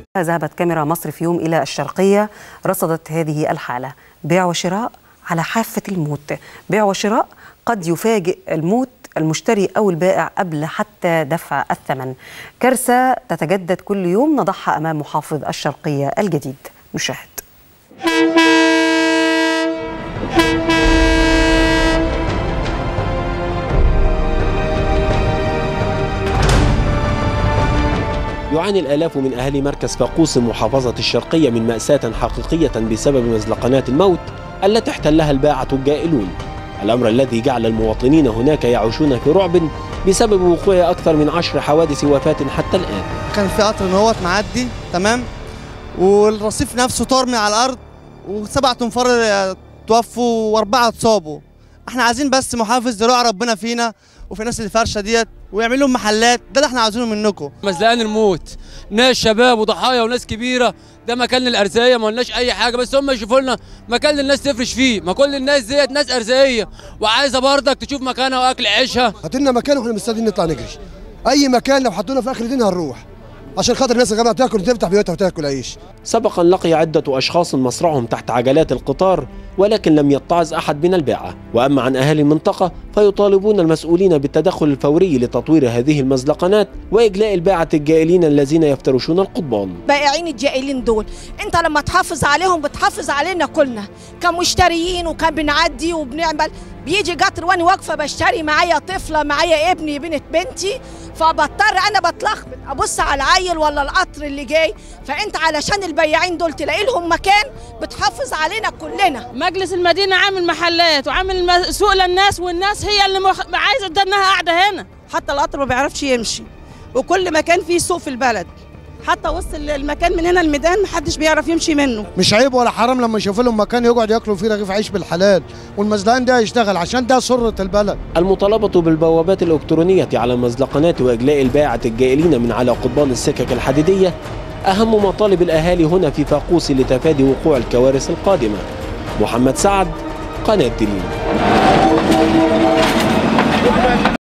ذهبت كاميرا مصر في يوم إلى الشرقية رصدت هذه الحالة بيع وشراء على حافة الموت بيع وشراء قد يفاجئ الموت المشتري أو البائع قبل حتى دفع الثمن كارثة تتجدد كل يوم نضعها أمام محافظ الشرقية الجديد نشاهد يعاني الآلاف من أهالي مركز فاقوس محافظة الشرقية من مأساة حقيقية بسبب مزلقنات الموت التي احتلها الباعة الجائلون الأمر الذي جعل المواطنين هناك يعيشون في رعب بسبب وقوع أكثر من عشر حوادث وفاة حتى الآن كان في قطر نهوت معدي تمام والرصيف نفسه طار على الأرض وسبع تنفار توفوا وأربعة اتصابوا احنا عايزين بس محافظ يراعي ربنا فينا وفي الناس اللي فرشه ديت ويعمل لهم محلات ده اللي احنا عايزينه منكم مزلقان الموت ناس شباب وضحايا وناس كبيره ده مكان للارزاقيه ما قلناش اي حاجه بس هم يشوفوا لنا مكان للناس تفرش فيه ما كل الناس ديت ناس ارزاقيه وعايزه برضك تشوف مكانها واكل عيشها هات لنا مكان واحنا مستعدين نطلع نجري اي مكان لو حطونا في اخر الدين هنروح عشان خاطر الناس الجامعه تاكل وتفتح بيوتها وتاكل عيش سبقا لقي عدة أشخاص مصرعهم تحت عجلات القطار ولكن لم يتعظ أحد من الباعة وأما عن أهالي المنطقة فيطالبون المسؤولين بالتدخل الفوري لتطوير هذه المزلقنات وإجلاء الباعة الجائلين الذين يفترشون القضبان بائعين الجائلين دول انت لما تحافظ عليهم بتحافظ علينا كلنا كمشتريين وكان بنعدي وبنعمل بيجي قطر وانا واقفه بشتري معايا طفله معايا ابني بنت بنتي فبضطر انا بتلخبط ابص على العيل ولا القطر اللي جاي فانت علشان البياعين دول تلاقي لهم مكان بتحافظ علينا كلنا مجلس المدينه عامل محلات وعامل سوق للناس والناس هي اللي مخ... عايزه ده انها قاعده هنا حتى القطر ما بيعرفش يمشي وكل مكان فيه سوق في البلد حتى وسط المكان من هنا الميدان محدش بيعرف يمشي منه مش عيب ولا حرام لما يشوفوا لهم مكان يقعد ياكلوا فيه رغيف عيش بالحلال والمزلقان ده يشتغل عشان ده سره البلد المطالبة بالبوابات الإلكترونية على المزلقنات وإجلاء الباعة الجائلين من على قضبان السكك الحديدية أهم مطالب الأهالي هنا في فاقوس لتفادي وقوع الكوارث القادمة محمد سعد قناة دليل